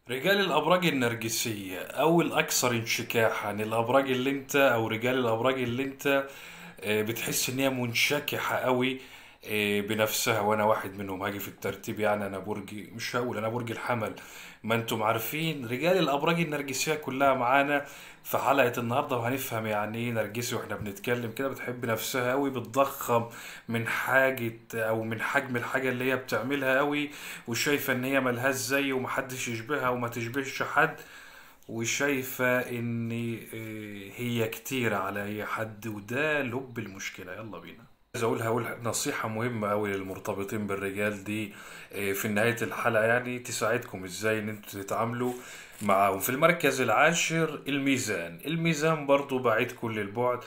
رجال الأبراج النرجسية أو الأكثر انشكاحا الأبراج اللي أنت أو رجال الأبراج اللي أنت آه، بتحس إن هي منشكحة قوي آه، بنفسها وأنا واحد منهم هاجي في الترتيب يعني أنا برج مش هقول أنا برج الحمل ما أنتم عارفين رجال الأبراج النرجسية كلها معانا في حلقة النهاردة وهنفهم يعني إيه نرجسي وإحنا بنتكلم كده بتحب نفسها قوي بتضخم من حاجة أو من حجم الحاجة اللي هي بتعملها قوي وشايفة ان هي ملهاش زي ومحدش يشبهها وما تشبهش حد وشايفة ان آه، هي كتير على اي حد وده لب المشكلة يلا بينا عايز اقول هقول نصيحة مهمة اوي للمرتبطين بالرجال دي آه، في نهاية الحلقة يعني تساعدكم ازاي ان انتوا تتعاملوا معاهم في المركز العاشر الميزان الميزان برضو بعيد كل البعد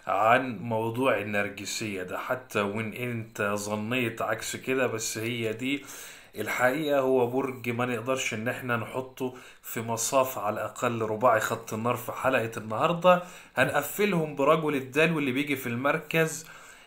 عن موضوع النرجسية ده حتى وان انت ظنيت عكس كده بس هي دي الحقيقة هو برج ما نقدرش ان احنا نحطه في مصاف على الاقل رباعي خط النار في حلقة النهاردة هنقفلهم برجل الدلو اللي بيجي في المركز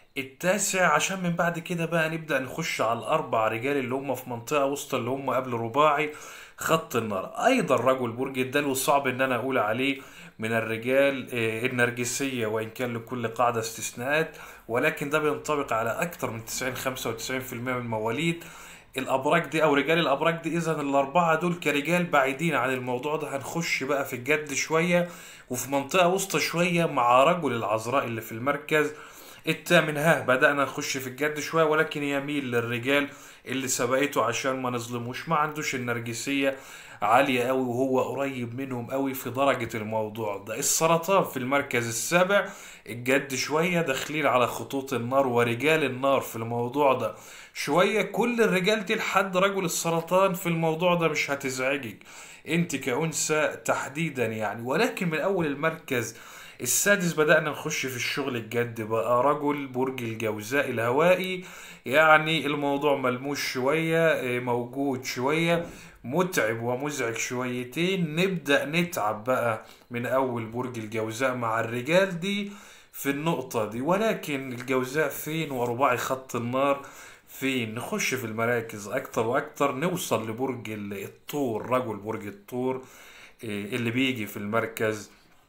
التاسع عشان من بعد كده بقى نبدأ نخش على الأربع رجال اللي هم في منطقة وسط اللي هم قبل رباعي خط النار أيضا رجل برج الدلو صعب إن أنا أقول عليه من الرجال آه، النرجسية وإن كان لكل قاعدة استثناءات ولكن ده بينطبق على أكتر من 90 95% من مواليد الأبراج دي أو رجال الأبراج دي إذا الأربعة دول كرجال بعيدين عن الموضوع ده هنخش بقى في الجد شوية وفي منطقة وسطى شوية مع رجل العذراء اللي في المركز التامن ها بدأنا نخش في الجد شوية ولكن يميل للرجال اللي سبقته عشان ما نظلموش ما عندوش النرجسية عالية قوي وهو قريب منهم قوي في درجة الموضوع ده السرطان في المركز السابع الجد شوية داخلين على خطوط النار ورجال النار في الموضوع ده شوية كل الرجال دي لحد رجل السرطان في الموضوع ده مش هتزعجك انت كأنثى تحديدا يعني ولكن من اول المركز السادس بدأنا نخش في الشغل الجد بقى رجل برج الجوزاء الهوائي يعني الموضوع ملموس شوية اه، موجود شوية متعب ومزعج شويتين نبدأ نتعب بقى من أول برج الجوزاء مع الرجال دي في النقطة دي ولكن الجوزاء فين ورباعي خط النار فين نخش في المراكز أكتر وأكتر نوصل لبرج الثور رجل برج الثور اه، اللي بيجي في المركز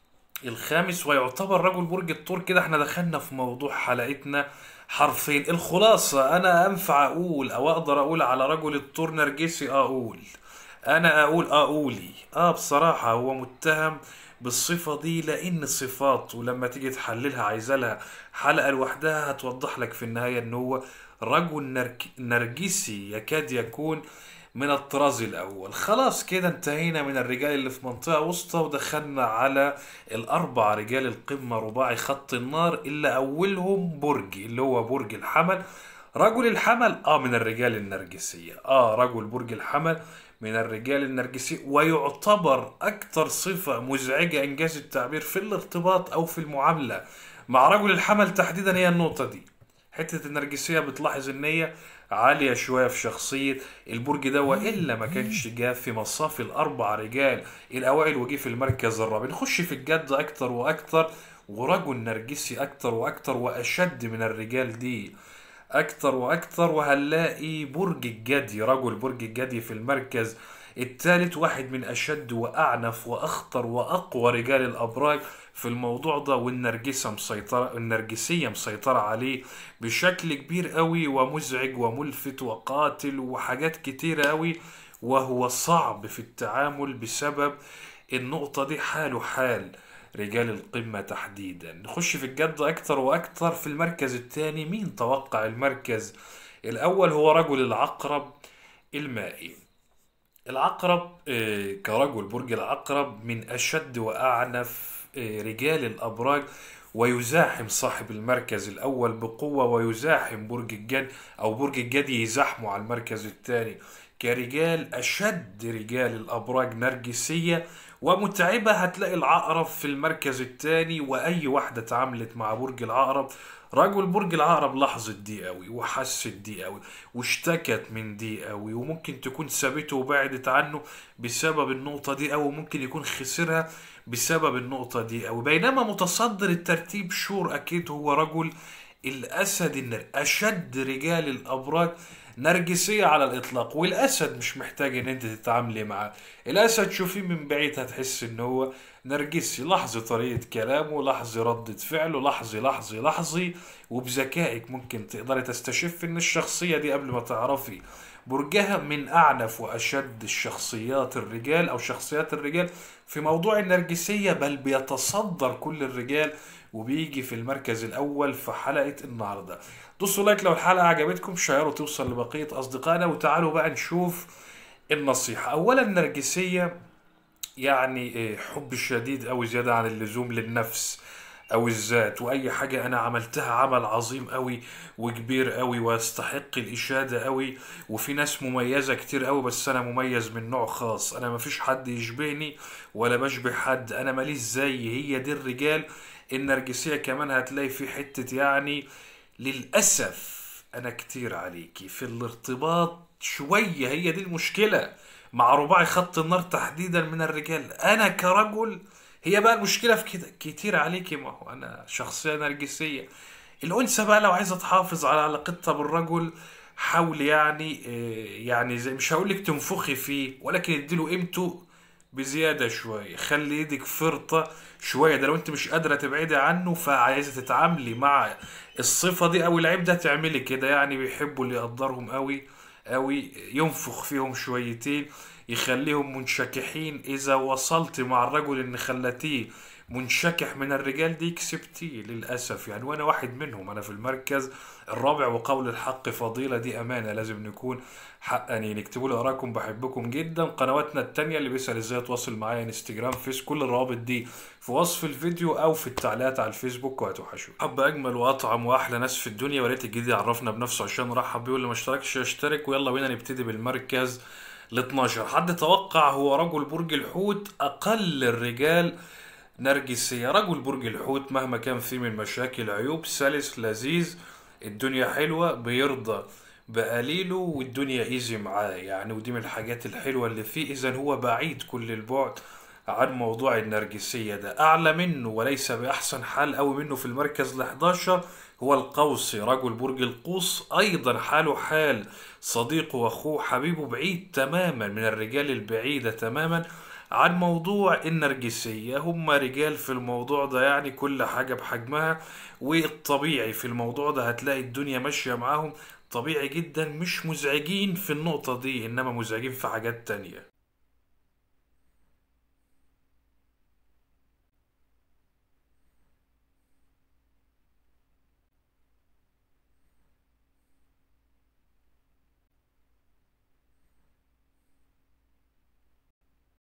الخامس ويعتبر رجل برج الثور كده احنا دخلنا في موضوع حلقتنا حرفين الخلاصة انا انفع اقول او اقدر اقول على رجل الثور نرجسي اقول انا اقول اقولي اه بصراحة هو متهم بالصفة دي لان صفاته لما تيجي تحللها عايزة لها حلقة لوحدها هتوضح لك في النهاية ان هو رجل نرك- نرجسي يكاد يكون من الطراز الأول خلاص كده انتهينا من الرجال اللي في منطقة وسطى ودخلنا على الأربع رجال القمة رباعي خط النار اللي أولهم برج اللي هو برج الحمل رجل الحمل آه من الرجال النرجسية آه رجل برج الحمل من الرجال النرجسي ويعتبر أكثر صفة مزعجة إنجاز التعبير في الارتباط أو في المعاملة مع رجل الحمل تحديدا هي النقطة دي حتة النرجسية بتلاحظ ان هي عالية شوية في شخصية البرج ده وإلا ما كانش جه في مصاف الأربع رجال الأوائل وجه في المركز الرابع نخش في الجد أكتر وأكتر ورجل نرجسي أكتر وأكتر وأشد من الرجال دي أكتر وأكتر وهنلاقي برج الجدي رجل برج الجدي في المركز الثالث واحد من أشد وأعنف وأخطر وأقوى رجال الأبراج في الموضوع ده والنرجسة مسيطرة النرجسية مسيطرة عليه بشكل كبير قوي ومزعج وملفت وقاتل وحاجات كتيرة قوي وهو صعب في التعامل بسبب النقطة دي حاله حال رجال القمة تحديدا نخش في الجد أكتر وأكتر في المركز الثاني مين توقع المركز الأول هو رجل العقرب المائي العقرب آه، كرجل برج العقرب من أشد وأعنف آه، رجال الأبراج ويزاحم صاحب المركز الأول بقوة ويزاحم برج الجد أو برج الجدي يزاحمه على المركز الثاني كرجال أشد رجال الأبراج نرجسية ومتعبة هتلاقي العقرب في المركز الثاني وأي واحدة اتعاملت مع برج العقرب رجل برج العقرب لاحظت دي قوي وحست دي قوي واشتكت من دي قوي وممكن تكون سابته وبعدت عنه بسبب النقطة دي أو ممكن يكون خسرها بسبب النقطة دي أو بينما متصدر الترتيب شور أكيد هو رجل الأسد النر أشد رجال الأبراج نرجسية على الإطلاق والأسد مش محتاج إن أنت تتعاملي معاه الأسد شوفيه من بعيد هتحس إن هو نرجسي لاحظي طريقة كلامه لاحظي ردة فعله لاحظي لاحظي لاحظي وبذكائك ممكن تقدري تستشف إن الشخصية دي قبل ما تعرفي برجها من أعنف وأشد الشخصيات الرجال أو شخصيات الرجال في موضوع النرجسية بل بيتصدر كل الرجال وبيجي في المركز الأول في حلقة النهاردة دوسوا لايك لو الحلقة عجبتكم شيروا توصل لبقية أصدقائنا وتعالوا بقى نشوف النصيحة أولا النرجسية يعني إيه، حب شديد أوي زيادة عن اللزوم للنفس أو الذات وأي حاجة أنا عملتها عمل عظيم أوي وكبير أوي ويستحق الإشادة أوي وفي ناس مميزة كتير أوي بس أنا مميز من نوع خاص أنا مفيش حد يشبهني ولا بشبه حد أنا ماليش زي هي دي الرجال النرجسية كمان هتلاقي في حتة يعني للأسف أنا كتير عليكي في الارتباط شوية هي دي المشكلة مع رباعي خط النار تحديدا من الرجال أنا كرجل هي بقى المشكلة في كده كتير عليكي ما هو أنا شخصية نرجسية الأنثى بقى لو عايزة تحافظ على علاقتها بالرجل حاول يعني آه، يعني زي مش هقولك تنفخي فيه ولكن اديله قيمته بزيادة شوية خلي ايدك فرطة شوية ده لو انت مش قادرة تبعدي عنه فعايزة تتعاملي مع الصفة دي او العيب ده تعملي كده يعني بيحبوا اللي يقدرهم قوي قوي ينفخ فيهم شويتين يخليهم منشكحين اذا وصلت مع الرجل ان خلتيه منشكح من الرجال دي كسبتيه للأسف يعني وأنا واحد منهم أنا في المركز الرابع وقول الحق فضيلة دي أمانة لازم نكون حقانيين اكتبوا لي آراءكم بحبكم جدا قنواتنا التانية اللي بيسأل ازاي يتواصل معايا انستجرام فيس كل الروابط دي في وصف الفيديو أو في التعليقات على الفيسبوك وهتوحشوا حب أجمل وأطعم وأحلى ناس في الدنيا وريت الجديد يعرفنا بنفسه عشان نرحب بيه واللي ما اشتركش يشترك ويلا بينا نبتدي بالمركز ال 12 حد توقع هو رجل برج الحوت أقل الرجال نرجسية رجل برج الحوت مهما كان فيه من مشاكل عيوب سلس لذيذ الدنيا حلوة بيرضى بقليله والدنيا ايزي معاه يعني ودي من الحاجات الحلوة اللي فيه اذا هو بعيد كل البعد عن موضوع النرجسية ده أعلى منه وليس بأحسن حال أو منه في المركز ال 11 هو القوسي رجل برج القوس أيضا حاله حال صديقه وأخوه حبيبه بعيد تماما من الرجال البعيدة تماما عن موضوع النرجسية هم رجال في الموضوع ده يعني كل حاجة بحجمها والطبيعي في الموضوع ده هتلاقي الدنيا ماشية معاهم طبيعي جدا مش مزعجين في النقطة دي إنما مزعجين في حاجات تانية